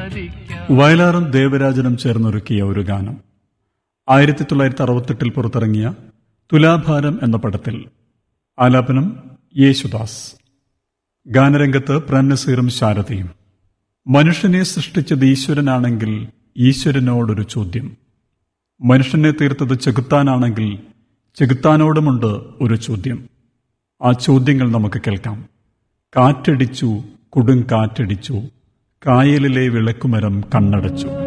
ആരാധിക്കാം വയലാറും ദേവരാജനും ചേർന്നൊരുക്കിയ ഒരു ഗാനം ആയിരത്തി തൊള്ളായിരത്തി അറുപത്തെട്ടിൽ പുറത്തിറങ്ങിയ തുലാഭാരം എന്ന പടത്തിൽ ആലാപനം യേശുദാസ് ഗാനരംഗത്ത് പ്രന്നസീറും ശാരദയും മനുഷ്യനെ സൃഷ്ടിച്ചത് ഈശ്വരനാണെങ്കിൽ ഈശ്വരനോടൊരു ചോദ്യം മനുഷ്യനെ തീർത്തത് ചെകുത്താനാണെങ്കിൽ ചെകുത്താനോടുമുണ്ട് ഒരു ചോദ്യം ആ ചോദ്യങ്ങൾ നമുക്ക് കേൾക്കാം കാറ്റടിച്ചു കൊടുങ്കാറ്റടിച്ചു കായലിലെ വിളക്കുമരം കണ്ണടച്ചു